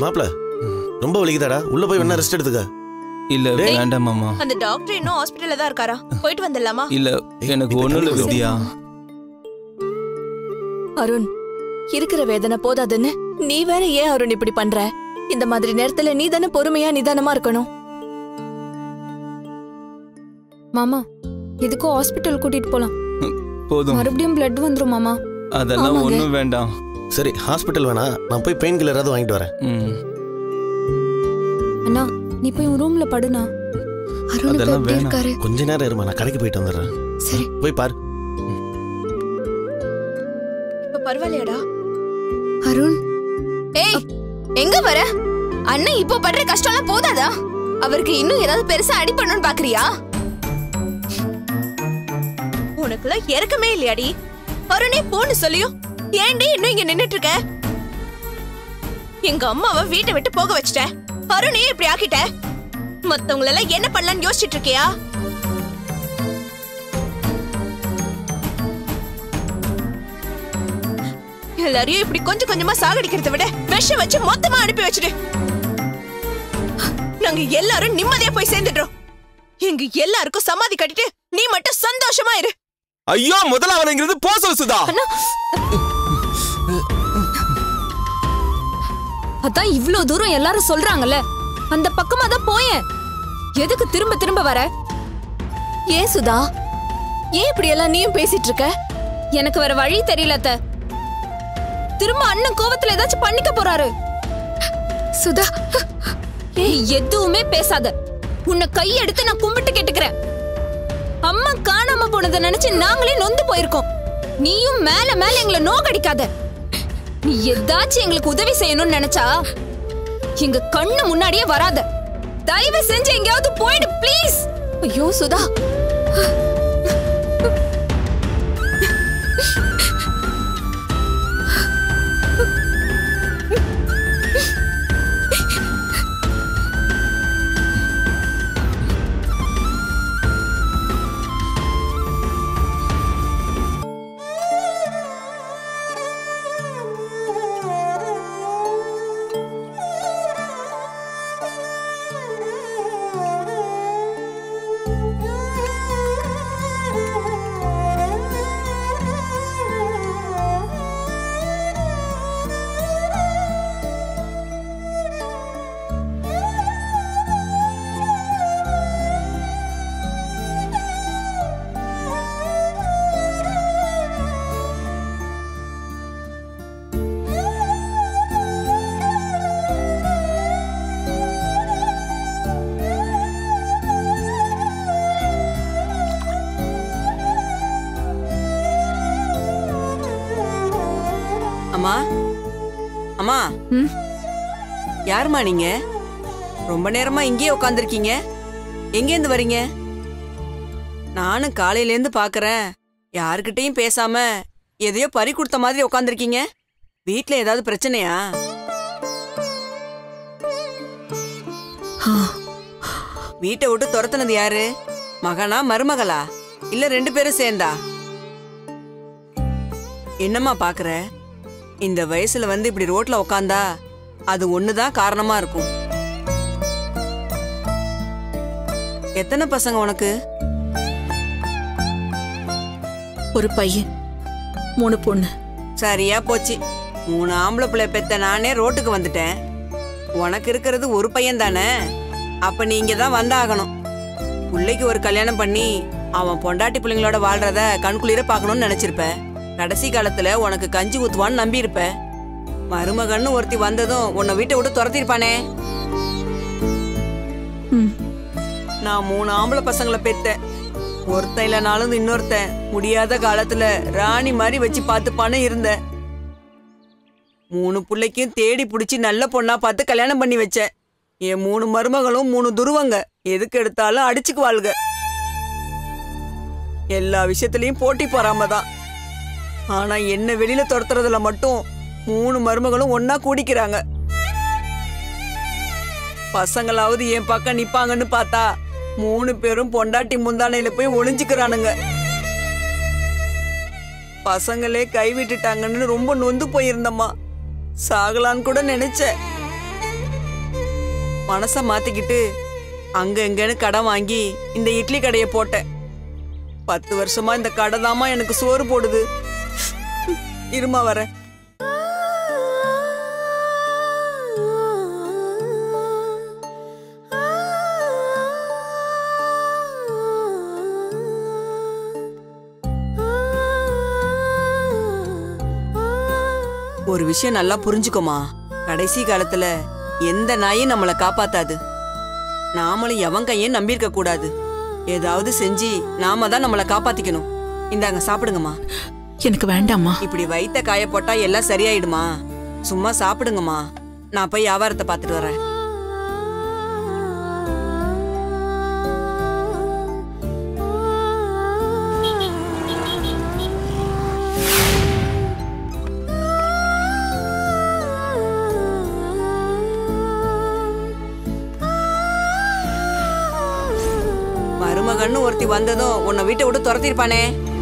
மாப்ள ரொம்ப வலிக்குதாடா உள்ள போய் வேணா ரெஸ்ட் எடுத்துக்க இல்ல டேய். வேண்டாம் மாமா அந்த டாக்டர் இன்னும் ஹாஸ்பிட்டல்ல தான் இருக்காரா போயிட்டு வந்துடலாமா இல்ல எனக்கு ஒண்ணும் இல்ல வித்யா அருண் இருக்கிற வேதனை போதாதுன்னு நீ வேற ஏன் அருண் இப்படி பண்ற இந்த மாதிரி நேரத்துல நீ தானே பொறுமையா நிதானமா இருக்கணும் மாமா எதுக்கும் ஹாஸ்பிட்டல் கூட்டிட்டு போலாம் போதும் மறுபடியும் பிளட் வந்துரும் மாமா அதெல்லாம் ஆமாங்க. ஒண்ணும் வேண்டாம் சரி ஹாஸ்பிட்டல் வேணா நான் போய் பெயின் கில்லர் ஏதாவது வாங்கிட்டு வரேன் ம் அண்ணா நீ போய் உன் ரூம்ல படுனா அருண் இப்ப அதெல்லாம் எப்படி வேணாம். இருக்காரு கொஞ்ச நேரம் இருமா நான் கடைக்கு போயிட்டு வந்துடுறேன் சரி போய் பாரு இப்ப பரவாயில்லையாடா அருண் ஏய் எங்க வர அண்ணன் இப்போ படுற கஷ்டம்லாம் போதாதா அவருக்கு இன்னும் ஏதாவது பெருசா அடி பண்ணணும்னு பாக்குறியா உனக்குலாம் இறக்கமே இல்லையாடி அருணே போன்னு சொல்லியும் ஏன்டி இன்னும் இங்க நின்னுட்டு இருக்க எங்க அம்மாவை வீட்டை விட்டு போக வச்சுட்ட அருணே இப்படி ஆக்கிட்ட மத்தவங்கள எல்லாம் என்ன பண்ணலாம்னு யோசிச்சுட்டு இருக்கியா எல்லாரையும் இப்படி கொஞ்சம் கொஞ்சமா சாகடிக்கிறத விட விஷம் வச்சு மொத்தமா அனுப்பி வச்சுடு நாங்க எல்லாரும் நிம்மதியா போய் சேர்ந்துடுறோம் எங்க எல்லாருக்கும் சமாதி கட்டிட்டு நீ மட்டும் சந்தோஷமா இரு ஐயோ முதலாவதுங்கிறது போ சொல்லு சுதா அதான் இவ்ளோ தூரம் எல்லாரும் சொல்றாங்கல்ல அந்த பக்கமா தான் போயேன் எதுக்கு திரும்ப திரும்ப வர ஏன் சுதா ஏன் இப்படி எல்லாம் நீயும் பேசிட்டு இருக்க எனக்கு வேற வழி தெரியல அத்தை. திரும்ப அண்ணன் கோவத்துல ஏதாச்சும் பண்ணிக்க போறாரு சுதா நீ எதுவுமே பேசாத உன்னை கையெடுத்து நான் கும்பிட்டு கேட்டுக்கிறேன் அம்மா காணாம போனதை நினைச்சு நாங்களே நொந்து போயிருக்கோம் நீயும் மேல மேல எங்களை நோகடிக்காத நீ ஏதாச்சும் எங்களுக்கு உதவி செய்யணும்னு நினைச்சா எங்க கண்ணு முன்னாடியே வராத தயவு செஞ்சு எங்கேயாவது போயிடு ப்ளீஸ் ஐயோ சுதா அம்மா அம்மா ம்? யாரும்மா நீங்க ரொம்ப நேரமா இங்கேயே உட்காந்துருக்கீங்க எங்கேருந்து வரீங்க நானும் காலையிலேருந்து பார்க்கறேன் யாருக்கிட்டையும் பேசாம எதையோ பறி கொடுத்த மாதிரி உட்காந்துருக்கீங்க வீட்ல ஏதாவது பிரச்சனையா வீட்டை விட்டு துரத்துனது யாரு மகனா மருமகளா இல்ல ரெண்டு பேரும் சேர்ந்தா என்னம்மா பாக்குற இந்த வயசுல வந்து இப்படி ரோட்ல உக்காந்தா அது ஒண்ணுதான் காரணமா இருக்கும் எத்தனை பசங்க உனக்கு ஒரு பையன் மூணு பொண்ணு சரியா போச்சு மூணு ஆம்பளை பிள்ளை பெத்த நானே ரோட்டுக்கு வந்துட்டேன் உனக்கு இருக்கிறது ஒரு பையன் தானே அப்ப நீங்க தான் வந்தாகணும் பிள்ளைக்கு ஒரு கல்யாணம் பண்ணி அவன் பொண்டாட்டி பிள்ளைங்களோட வாழ்றத கண்குளிர பார்க்கணும்னு நினைச்சிருப்ப கடைசி காலத்துல உனக்கு கஞ்சி ஊத்துவான்னு நம்பி இருப்ப மருமகன்னு ஒருத்தி வந்ததும் உன்னை வீட்டை விட்டு துரத்திருப்பானே ம். நான் மூணு ஆம்பளை பசங்களை பெத்தேன் ஒருத்தன் இல்லைனாலும் இன்னொருத்தன் முடியாத காலத்துல ராணி மாதிரி வச்சு பார்த்துப்பானே இருந்தேன் மூணு பிள்ளைக்கும் தேடி பிடிச்சி நல்ல பொண்ணா பார்த்து கல்யாணம் பண்ணி வச்சேன் என் மூணு மருமகளும் மூணு துருவங்க எதுக்கு எடுத்தாலும் அடிச்சுக்குவாளுக எல்லா விஷயத்துலயும் போட்டி போறாம தான் ஆனா என்ன வெளியில துரத்துறதுல மட்டும் மூணு மருமகளும் ஒன்னா கூடிக்கிறாங்க பசங்களாவது என் பக்கம் நிப்பாங்கன்னு பார்த்தா மூணு பேரும் பொண்டாட்டி முந்தானையில போய் ஒளிஞ்சுக்கிறானுங்க பசங்களே கைவிட்டுட்டாங்கன்னு ரொம்ப நொந்து போயிருந்தம்மா சாகலான்னு கூட நினைச்சேன் மனச மாத்திக்கிட்டு அங்க எங்கன்னு கடன் வாங்கி இந்த இட்லி கடையை போட்டேன் பத்து வருஷமா இந்த கடை தாமா எனக்கு சோறு போடுது இருமா வரேன் ஒரு விஷயம் நல்லா புரிஞ்சுக்கோமா கடைசி காலத்துல எந்த நாயும் நம்மளை காப்பாத்தாது நாமளும் எவன் கையும் நம்பியிருக்க கூடாது ஏதாவது செஞ்சு நாம தான் நம்மளை காப்பாத்திக்கணும் இந்தாங்க சாப்பிடுங்கம்மா எனக்கு வேண்டாம்மா இப்படி வயித்த காய போட்டா எல்லாம் சரியாயிடுமா சும்மா சாப்பிடுங்கம்மா நான் போய் வியாபாரத்தை பார்த்துட்டு வரேன் மருமகன்னு ஒருத்தி வந்ததும் உன்னை வீட்டை விட்டு துரத்திருப்பானே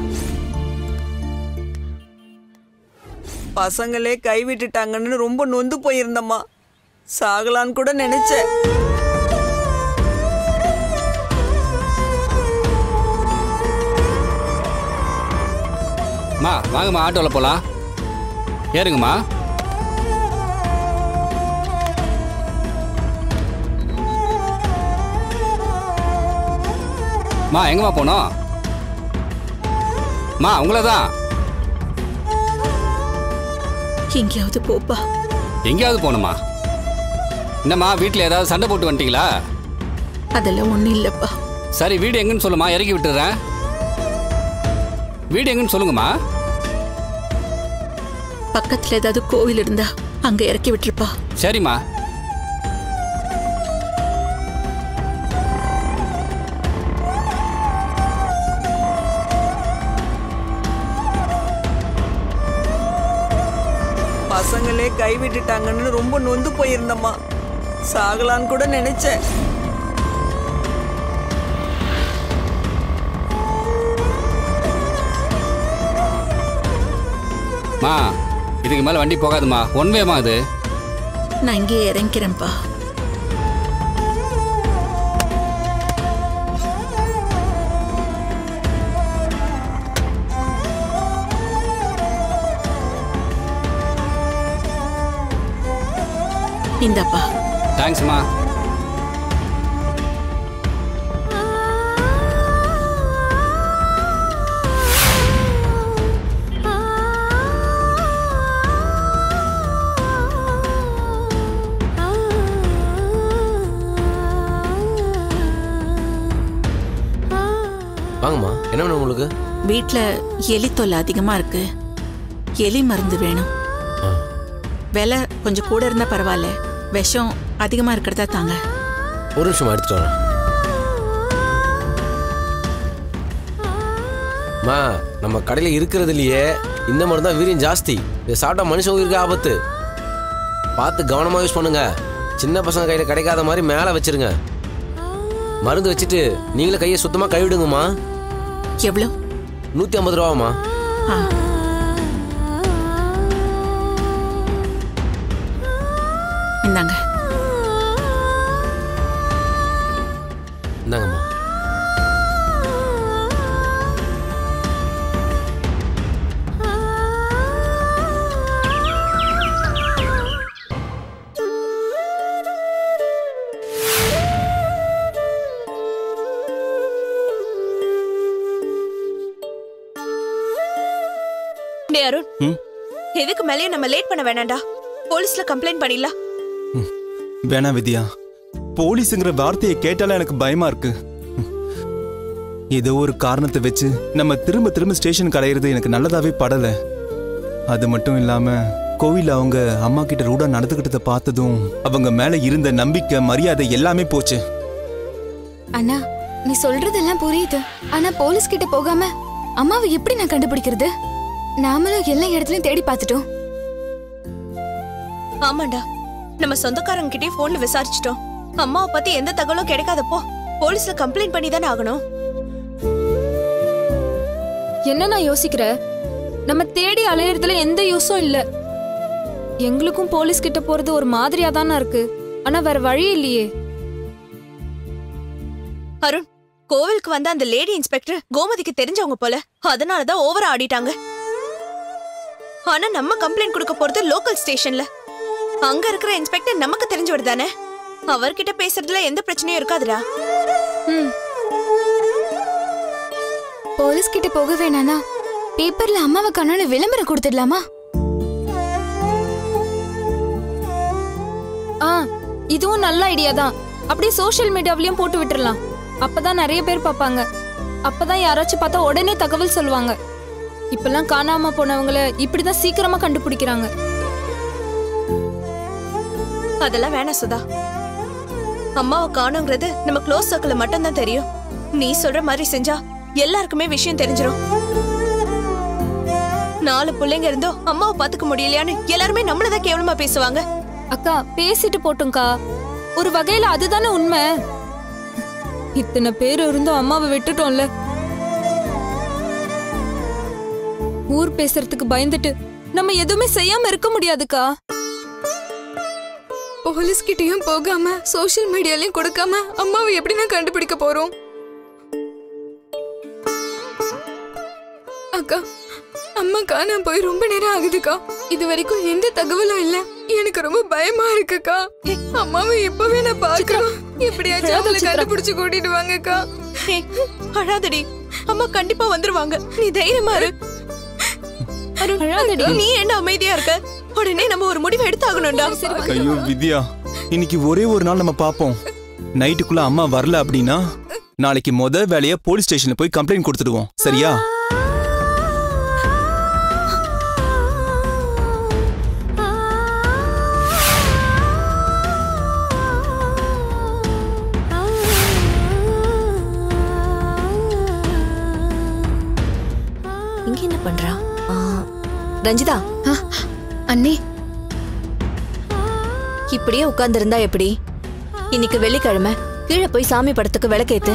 பசங்களே கைவிட்டுட்டாங்கன்னு ரொம்ப நொந்து போயிருந்தம்மா சாகலான்னு கூட நினைச்சேன் மா வாங்கம்மா ஆட்டோவில் போகலாம் ஏறுங்கம்மா மா எங்கம்மா போனோம் மா உங்களை தான் எங்கேயாவது போப்பா எங்கேயாவது போகணுமா என்னம்மா வீட்டில் ஏதாவது சண்டை போட்டு வந்துட்டீங்களா அதெல்லாம் ஒண்ணும் இல்லப்பா சரி வீடு எங்கன்னு சொல்லுமா இறக்கி விட்டுறேன் வீடு எங்கன்னு சொல்லுங்கம்மா பக்கத்துல ஏதாவது கோவில் இருந்தா அங்க இறக்கி விட்டுருப்பா சரிம்மா பசங்களே கைவிட்டுட்டாங்கன்னு ரொம்ப நொந்து போயிருந்தம்மா சாகலான்னு கூட நினைச்சேன் மா இதுக்கு மேலே வண்டி போகாதுமா ஒன் வேமா அது நான் இங்கேயே இறங்கிறேன்ப்பா இந்தாப்பா தேங்க்ஸ்மா வாங்கம்மா என்ன வேணும் உங்களுக்கு வீட்ல எலி தொல்லை அதிகமா இருக்கு எலி மருந்து வேணும் ஆ. விலை கொஞ்சம் கூட இருந்தா பரவாயில்ல விஷம் அதிகமா இருக்கிறதா தாங்க ஒரு நிமிஷமா எடுத்துட்டு வரேன் அம்மா நம்ம கடையில் இருக்கிறதுலையே இந்த மருந்து தான் வீரியம் ஜாஸ்தி இதை சாப்பிட்டா மனுஷ உயிருக்கு ஆபத்து பார்த்து கவனமாக யூஸ் பண்ணுங்க சின்ன பசங்க கையில் கிடைக்காத மாதிரி மேலே வச்சிருங்க மருந்து வச்சுட்டு நீங்களே கையை சுத்தமாக கழுவிடுங்கம்மா எவ்வளோ நூற்றி ஐம்பது ரூபாம்மா ஆ இந்தாங்க இந்தாங்கம்மா டே அருண் ம்? எதுக்கு மேலேயும் நம்ம லேட் பண்ண வேணாம்டா போலீஸ்ல கம்ப்ளைண்ட் பண்ணிடலாம் வேணா வித்யா போலீஸுங்கிற வார்த்தையை கேட்டாலே எனக்கு பயமா இருக்கு ஏதோ ஒரு காரணத்தை வச்சு நம்ம திரும்ப திரும்ப ஸ்டேஷனுக்கு அலையிறது எனக்கு நல்லதாவே படல அது மட்டும் இல்லாம கோவில்ல அவங்க அம்மா கிட்ட ரூடா நடந்துகிட்டதை பார்த்ததும் அவங்க மேல இருந்த நம்பிக்கை மரியாதை எல்லாமே போச்சு அண்ணா நீ சொல்றதெல்லாம் புரியுது ஆனா போலீஸ் கிட்ட போகாம அம்மாவை எப்படி நான் கண்டுபிடிக்கிறது நாமளும் எல்லா இடத்துலயும் தேடி பார்த்துட்டோம் ஆமாண்டா நம்ம சொந்தக்காரங்க கிட்டே போன்ல விசாரிச்சிட்டோம் அம்மாவை பத்தி எந்த தகவலும் கிடைக்காதப்போ போலீஸ்ல கம்ப்ளைண்ட் பண்ணி தானே ஆகணும் என்ன நான் யோசிக்கிற நம்ம தேடி அலையறதுல எந்த யூஸும் இல்ல எங்களுக்கும் போலீஸ் கிட்ட போறது ஒரு மாதிரியா தானே இருக்கு ஆனா வேற வழி இல்லையே அருண் கோவிலுக்கு வந்த அந்த லேடி இன்ஸ்பெக்டர் கோமதிக்கு தெரிஞ்சவங்க போல அதனாலதான் ஓவரா ஆடிட்டாங்க ஆனா நம்ம கம்ப்ளைண்ட் கொடுக்க போறது லோக்கல் ஸ்டேஷன்ல அங்க இருக்கிற இன்ஸ்பெக்டர் நமக்கு தெரிஞ்சவர் தானே அவர்கிட்ட பேசுறதுல எந்த பிரச்சனையும் இருக்காதுடா ம் போலீஸ் கிட்ட போக வேணானா பேப்பர்ல அம்மாவை காணோன்னு விளம்பரம் கொடுத்துடலாமா ஆ இதுவும் நல்ல ஐடியா தான் அப்படியே சோஷியல் மீடியாவிலயும் போட்டு விட்டுறலாம் அப்பதான் நிறைய பேர் பார்ப்பாங்க அப்பதான் யாராச்சும் பார்த்தா உடனே தகவல் சொல்லுவாங்க இப்பெல்லாம் காணாம போனவங்கள இப்படிதான் சீக்கிரமா கண்டுபிடிக்கிறாங்க அதெல்லாம் வேணாம் சுதா அம்மாவை காணுங்கிறது நம்ம க்ளோஸ் சர்க்கிள் மட்டும்தான் தெரியும் நீ சொல்ற மாதிரி செஞ்சா எல்லாருக்குமே விஷயம் தெரிஞ்சிரும் நாலு பிள்ளைங்க இருந்தோ அம்மாவை பாத்துக்க முடியலையான்னு எல்லாருமே நம்மளதான் கேவலமா பேசுவாங்க அக்கா பேசிட்டு போட்டும்க்கா ஒரு வகையில அதுதானே உண்மை இத்தனை பேர் இருந்தும் அம்மாவை விட்டுட்டோம்ல ஊர் பேசுறதுக்கு பயந்துட்டு நம்ம எதுவுமே செய்யாம இருக்க முடியாதுக்கா போலீஸ் கிட்டயும் போகாம சோஷியல் மீடியாலயும் கொடுக்காம அம்மாவை எப்படி நான் கண்டுபிடிக்க போறோம் அக்கா அம்மா காணாம போய் ரொம்ப நேரம் ஆகுதுக்கா இது வரைக்கும் எந்த தகவலும் இல்ல எனக்கு ரொம்ப பயமா இருக்குக்கா அம்மாவை இப்பவே நான் பாக்கணும் எப்படியாச்சும் அவங்களை கண்டுபிடிச்சு கூட்டிட்டு வாங்கக்கா ஏய், அழாதடி அம்மா கண்டிப்பா வந்துருவாங்க நீ தைரியமா இரு அருண், அழாதடி. நீ என்ன அமைதியா இருக்க உடனே நம்ம ஒரு முடிவு எடுத்தாகணும்டா ஐயோ வித்யா இன்னைக்கு ஒரே ஒரு நாள் நம்ம பாப்போம் நைட்டுக்குள்ள அம்மா வரல அப்படின்னா நாளைக்கு முத வேலையா போலீஸ் ஸ்டேஷன்ல போய் கம்ப்ளைண்ட் கொடுத்துடுவோம் சரியா இங்க என்ன பண்றா ஆ, ரஞ்சிதா அண்ணே இப்படியே உட்கார்ந்திருந்தா எப்படி இன்னைக்கு வெள்ளிக்கிழமை கீழே போய் சாமி படத்துக்கு விளக்கேத்து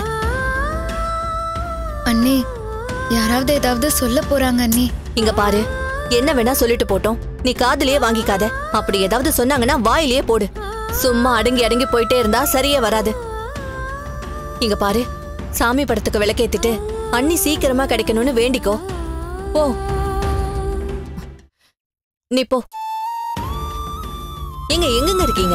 அண்ணே யாராவது ஏதாவது சொல்ல போறாங்க அண்ணே இங்க பாரு என்ன வேணா சொல்லிட்டு போட்டோம் நீ காதுலயே வாங்கிக்காத அப்படி ஏதாவது சொன்னாங்கன்னா வாயிலேயே போடு சும்மா அடங்கி அடங்கி போயிட்டே இருந்தா சரியே வராது இங்க பாரு சாமி படத்துக்கு விளக்கேத்திட்டு அண்ணி சீக்கிரமா கிடைக்கணும்னு வேண்டிக்கோ போ நீ போ எங்க எங்கங்க இருக்கீங்க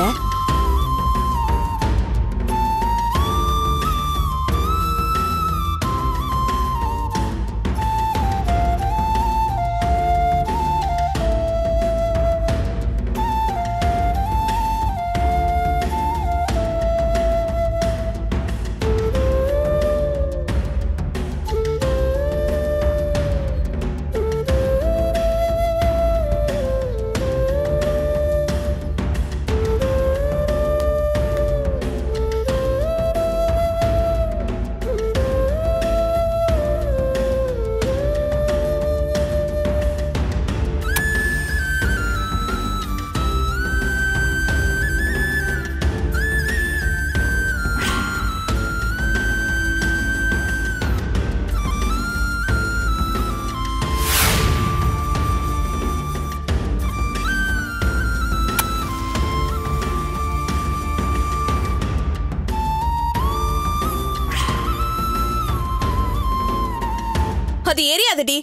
அது எரியாதடி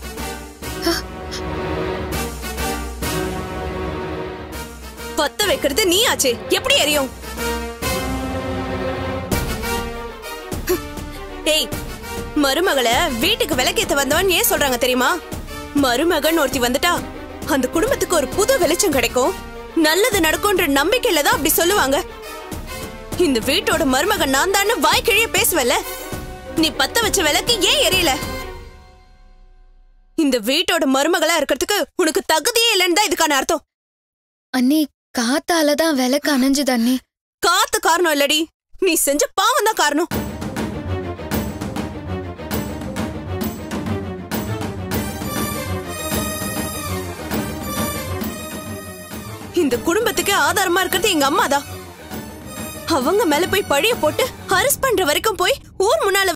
பத்த வைக்கிறது நீ ஆச்சு எப்படி எரியும் ஏய் மருமகளை வீட்டுக்கு விளக்கேத்த வந்தவன் ஏன் சொல்றாங்க தெரியுமா மருமகன் ஒருத்தி வந்துட்டா அந்த குடும்பத்துக்கு ஒரு புது வெளிச்சம் கிடைக்கும் நல்லது நடக்கும்ன்ற நம்பிக்கையில தான் அப்படி சொல்லுவாங்க இந்த வீட்டோட மருமகன் நான் தான்னு வாய் கிழிய பேசுவல நீ பத்த வச்ச விளக்கு ஏன் எரியல இந்த வீட்டோட மருமகளா இருக்கிறதுக்கு உனக்கு தகுதியே இல்லைன்னு தான் இதுக்கான அர்த்தம் அண்ணே காத்தால தான் விளக்கு அணைஞ்சது அண்ணே காத்து காரணம் இல்லடி நீ செஞ்ச பாவம் தான் காரணம் இந்த குடும்பத்துக்கு ஆதாரமா இருக்கிறது எங்க அம்மா தான் அவங்க மேல போய் பழிய போட்டு அரெஸ்ட் பண்ற வரைக்கும் போய் ஊர் முன்னால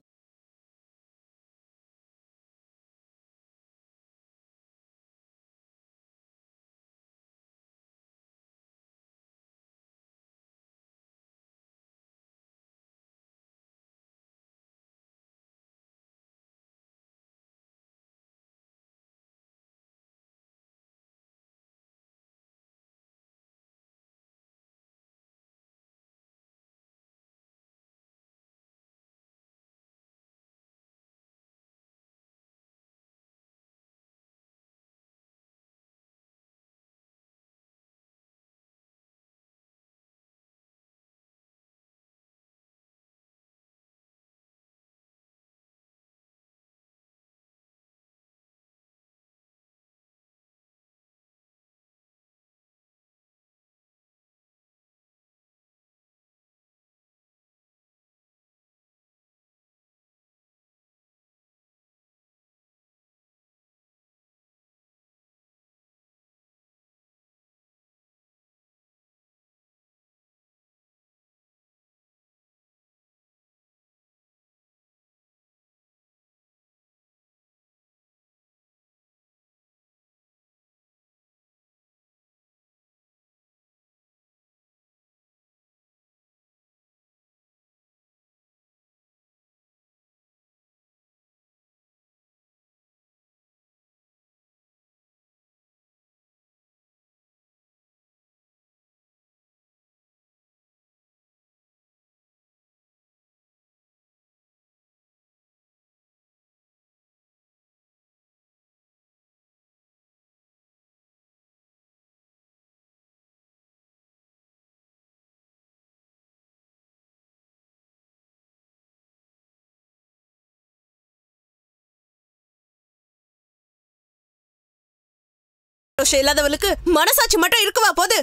சந்தோஷம் இல்லாதவளுக்கு மனசாட்சி மட்டும் இருக்குவா போது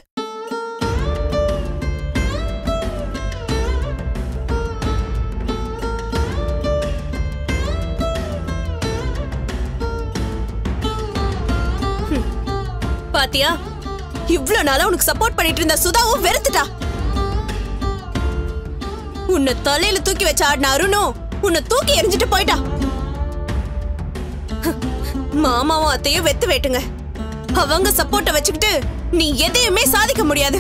ஹம். பாத்தியா இவ்ளோ நாளா உனக்கு சப்போர்ட் பண்ணிட்டு இருந்த சுதாவும் வெறுத்துட்டா உன்னை தலையில தூக்கி வச்ச ஆடின அருணும் உன்னை தூக்கி எரிஞ்சிட்டு போயிட்டா மாமாவும் அத்தையும் வெத்து வேட்டுங்க அவங்க சப்போர்ட்ட வச்சுக்கிட்டு நீ எதையுமே சாதிக்க முடியாது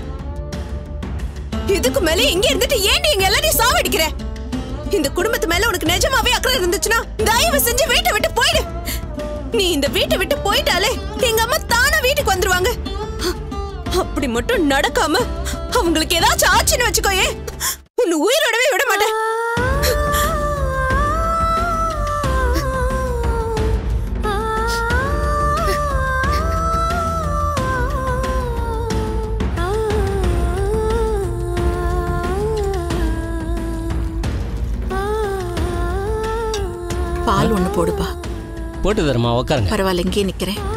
இதுக்கு மேல இங்க இருந்துட்டு ஏன் எங்க எல்லாரையும் சாவடிக்கிற இந்த குடும்பத்து மேல உனக்கு நிஜமாவே அக்கறை இருந்துச்சுன்னா தயவு செஞ்சு வீட்டை விட்டு போயிடு நீ இந்த வீட்டை விட்டு போயிட்டாலே எங்க அம்மா தானா வீட்டுக்கு வந்துருவாங்க அப்படி மட்டும் நடக்காம அவங்களுக்கு ஏதாச்சும் ஆச்சுன்னு வச்சுக்கோயே உன்னை உயிரோடவே விட மாட்டேன் பால் ஒண்ணு போடுப்பா போட்டு தரமா உக்காருங்க பரவாயில்ல இங்கேயே நிக்கிறேன்